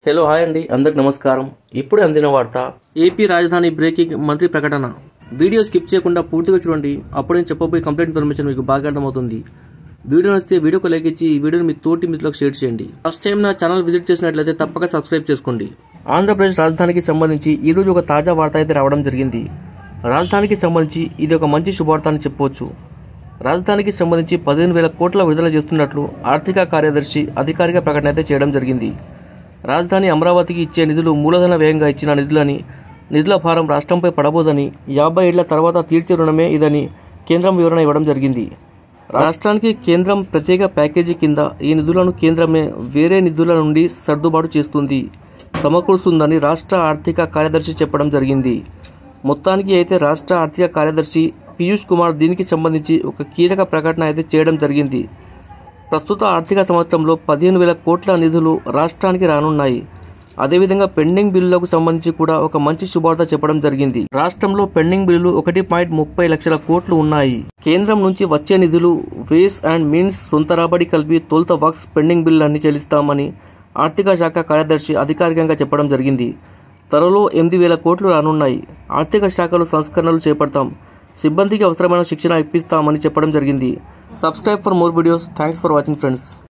hello hi అండి అందరికి నమస్కారం ఇప్పుడే అందిన వార్త ఏపీ రాజధాని బ్రేకింగ్ మంత్రి ప్రకటన వీడియో స్కిప్ చేయకుండా పూర్తిగా చూడండి అప్పుడు నేను చెప్పబోయే కంప్లీట్ ఇన్ఫర్మేషన్ మీకు బాగా అర్థమవుతుంది వీడియో నచ్చితే వీడియోకి లైక్ ఇచ్చి ఈ వీడియోని మీ తోటి మిత్రులకు షేర్ చేయండి ఫస్ట్ టైం నా ఛానల్ విజిట్ చేసినట్లయితే తప్పక సబ్స్క్రైబ్ చేసుకోండి ఆంధ్రప్రదేశ్ రాజధానికి సంబంధించి ఈ రోజు ఒక తాజా వార్త అయితే రావడం జరిగింది రాజధానికి సంబంధించి ఇది ఒక మంచి శుభార్త అని చెప్పవచ్చు రాజధానికి సంబంధించి పదిహేను వేల కోట్ల విడుదల చేస్తున్నట్లు ఆర్థిక కార్యదర్శి అధికారిక ప్రకటన అయితే చేయడం జరిగింది రాజధాని అమరావతికి ఇచ్చే నిధులు మూలధన వ్యయంగా ఇచ్చిన నిధులని నిధుల భారం రాష్ట్రంపై పడబోదని యాభై ఏళ్ల తర్వాత తీర్చే రుణమే ఇదని కేంద్రం వివరణ ఇవ్వడం జరిగింది రాష్ట్రానికి కేంద్రం ప్రత్యేక ప్యాకేజీ కింద ఈ నిధులను కేంద్రమే వేరే నిధుల నుండి సర్దుబాటు చేస్తుంది సమకూరుస్తుందని రాష్ట్ర ఆర్థిక కార్యదర్శి చెప్పడం జరిగింది మొత్తానికి అయితే రాష్ట్ర ఆర్థిక కార్యదర్శి పీయూష్ కుమార్ దీనికి సంబంధించి ఒక కీలక ప్రకటన అయితే చేయడం జరిగింది ప్రస్తుత ఆర్థిక సంవత్సరంలో పదిహేను వేల కోట్ల నిధులు రాష్ట్రానికి రానున్నాయి అదేవిధంగా పెండింగ్ బిల్లులకు సంబంధించి కూడా ఒక మంచి శుభార్త చెప్పడం జరిగింది రాష్ట్రంలో పెండింగ్ బిల్లులు ఒకటి పాయింట్ ముప్పై లక్షల కోట్లు ఉన్నాయి కేంద్రం నుంచి వచ్చే నిధులు వేస్ అండ్ మీన్స్ సొంత రాబడి కలిపి తొలుత వర్క్స్ పెండింగ్ బిల్లులన్నీ చెల్లిస్తామని ఆర్థిక శాఖ కార్యదర్శి అధికారికంగా చెప్పడం జరిగింది త్వరలో ఎనిమిది వేల కోట్లు రానున్నాయి ఆర్థిక శాఖలో సంస్కరణలు చేపడతాం సిబ్బందికి అవసరమైన శిక్షణ ఇప్పిస్తామని చెప్పడం జరిగింది subscribe for more videos thanks for watching friends